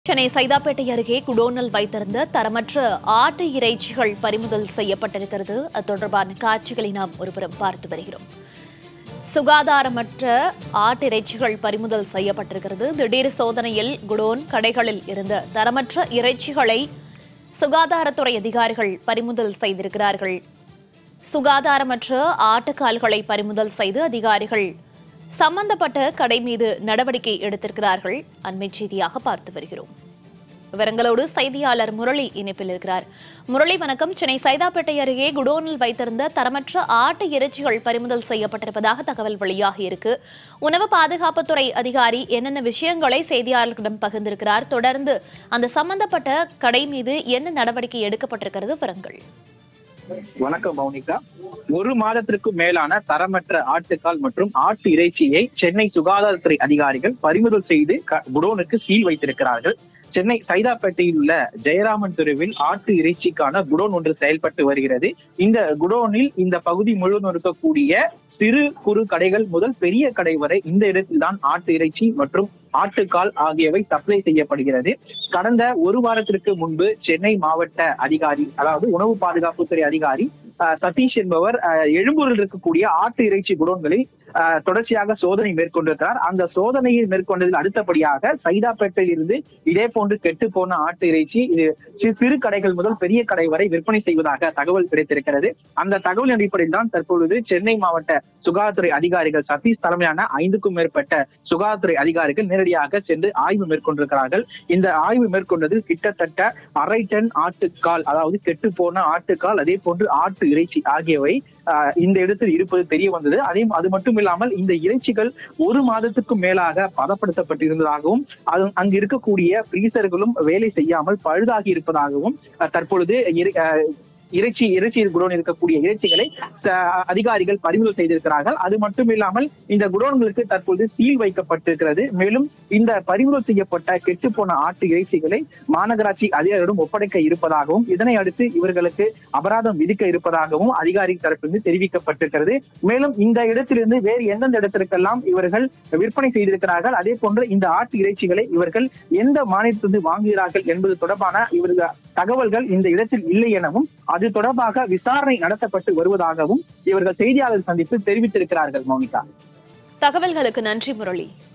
சென்னை சைதாப்பேட்டை அருகே குடோனில் வைத்திருந்த தரமற்ற ஆட்டு இறைச்சிகள் பறிமுதல் செய்யப்பட்டிருக்கிறது அது தொடர்பான காட்சிகளை நாம் ஒருபுறம் பார்த்து வருகிறோம் சுகாதாரமற்ற ஆட்டு இறைச்சிகள் பறிமுதல் செய்யப்பட்டிருக்கிறது திடீர் சோதனையில் குடோன் கடைகளில் இருந்த தரமற்ற இறைச்சிகளை சுகாதாரத்துறை அதிகாரிகள் பறிமுதல் செய்திருக்கிறார்கள் சுகாதாரமற்ற ஆட்டுக்கால்களை பறிமுதல் செய்து அதிகாரிகள் சம்பந்தப்பட்ட கடை மீது நடவடிக்கை எடுத்திருக்கிறார்கள் அண்மை செய்தியாக பார்த்து வருகிறோம் விவரங்களோடு செய்தியாளர் முரளி இணைப்பில் இருக்கிறார் முரளி வணக்கம் சென்னை சைதாப்பேட்டை அருகே குடோனில் வைத்திருந்த தரமற்ற ஆட்டு இறைச்சிகள் பறிமுதல் செய்யப்பட்டிருப்பதாக தகவல் வெளியாகி இருக்கு உணவு பாதுகாப்புத்துறை அதிகாரி என்னென்ன விஷயங்களை செய்தியாளர்களிடம் பகிர்ந்திருக்கிறார் தொடர்ந்து அந்த சம்பந்தப்பட்ட கடை மீது என்ன நடவடிக்கை எடுக்கப்பட்டிருக்கிறது விவரங்கள் வணக்கம் மௌனிகா ஒரு மாதத்திற்கும் மேலான தரமற்ற ஆட்டுக்கால் மற்றும் ஆட்டு இறைச்சியை சென்னை சுகாதாரத்துறை அதிகாரிகள் பறிமுதல் செய்து க- குடோனுக்கு சீல் வைத்திருக்கிறார்கள் சென்னை சைதாப்பேட்டையில் உள்ள ஜெயராமன் தெருவில் ஆட்டு இறைச்சிக்கான குடோன் ஒன்று செயல்பட்டு வருகிறது இந்த குடோனில் இந்த பகுதி முழுவதும் இருக்கக்கூடிய சிறு குறு கடைகள் முதல் பெரிய கடை வரை இந்த இடத்தில்தான் ஆட்டு இறைச்சி மற்றும் ஆட்டுக்கால் ஆகியவை சப்ளை செய்யப்படுகிறது கடந்த ஒரு வாரத்திற்கு முன்பு சென்னை மாவட்ட அதிகாரி அதாவது உணவு பாதுகாப்புத்துறை அதிகாரி அஹ், சதீஷ் என்பவர் அஹ், எழும்பூரில் இருக்கக்கூடிய ஆட்டு இறைச்சி குடோன்களில் அஹ், தொடர்ச்சியாக சோதனை மேற்கொண்டிருக்கிறார் அந்த சோதனையை மேற்கொண்டதில் அடுத்தபடியாக சைதாப்பேட்டையில் இருந்து இதே போன்று கெட்டு போன ஆட்டு இறைச்சி இது சி- சிறு கடைகள் முதல் பெரிய கடை வரை விற்பனை செய்வதாக தகவல் கிடைத்திருக்கிறது அந்த தகவல் அடிப்படையில் தான் தற்பொழுது சென்னை மாவட்ட சுகாதாரத்துறை அதிகாரிகள் சதீஷ் தலைமையான ஐந்துக்கும் மேற்பட்ட சுகாதாரத்துறை அதிகாரிகள் நேரடியாக சென்று ஆய்வு மேற்கொண்டிருக்கிறார்கள் இந்த ஆய்வு மேற்கொண்டதில் கிட்டத்தட்ட அரை டன் ஆட்டுக்கால் அதாவது கெட்டு போன ஆட்டுக்கால் அதே போன்று ஆட்டு இறைச்சி ஆகியவை ஆஹ், இந்த இடத்தில் இருப்பது தெரிய வந்தது அதே அது மட்டும் இல்லாமல் இந்த இறைச்சிகள் ஒரு மாதத்துக்கும் மேலாக பதப்படுத்தப்பட்டிருந்ததாகவும் அது அங்கு இருக்கக்கூடிய பிரீசர்களும் வேலை செய்யாமல் பழுதாகி இருப்பதாகவும் அஹ், தற்பொழுது இறை- அஹ், இறைச்சி இறைச்சி குடோன் இருக்கக்கூடிய இறைச்சிகளை ச- அதிகாரிகள் பறிமுதல் செய்திருக்கிறார்கள் அது மட்டும் இல்லாமல் இந்த குடோன்களுக்கு தற்பொழுது சீல் வைக்கப்பட்டிருக்கிறது மேலும் இந்த பறிமுதல் செய்யப்பட்ட கெட்டுப்போன ஆட்டு இறைச்சிகளை மாநகராட்சி அதிகாரிகளிடம் ஒப்படைக்க இருப்பதாகவும் இதனை அடுத்து இவர்களுக்கு அபராதம் விதிக்க இருப்பதாகவும் அதிகாரி தரப்பிலிருந்து தெரிவிக்கப்பட்டிருக்கிறது மேலும் இந்த இடத்திலிருந்து வேறு எந்தெந்த இடத்திற்கெல்லாம் இவர்கள் விற்பனை செய்திருக்கிறார்கள் அதே போன்று இந்த ஆட்டு இறைச்சிகளை இவர்கள் எந்த மாநிலத்திலிருந்து வாங்குகிறார்கள் என்பது தொடர்பான இவர்கள் தகவல்கள் இந்த இடத்தில் இல்லை எனவும் அது தொடர்பாக விசாரணை நடத்தப்பட்டு வருவதாகவும் இவர்கள் செய்தியாளர் சந்திப்பில் தெரிவித்திருக்கிறார்கள் மௌனிகா தகவல்களுக்கு நன்றி முரளி